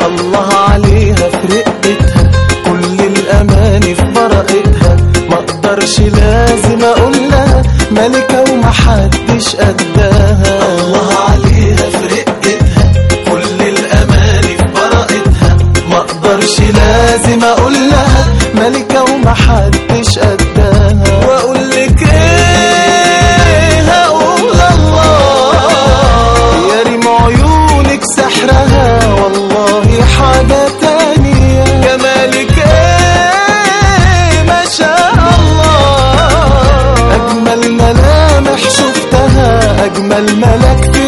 الله عليها في رقتها كل الاماني في براءتها ما اقدرش لازم اقول لها ملكة ومحدش قدها الله عليها في رقتها كل الاماني في براءتها ما اقدرش لازم اقول لها ملكة ومحدش قدها واقول لك ايه هقول الله يا ريم عيونك سحرها والله حاجة تانية جمالك ايه ما شاء الله اجمل ملامح شفتها اجمل ملك في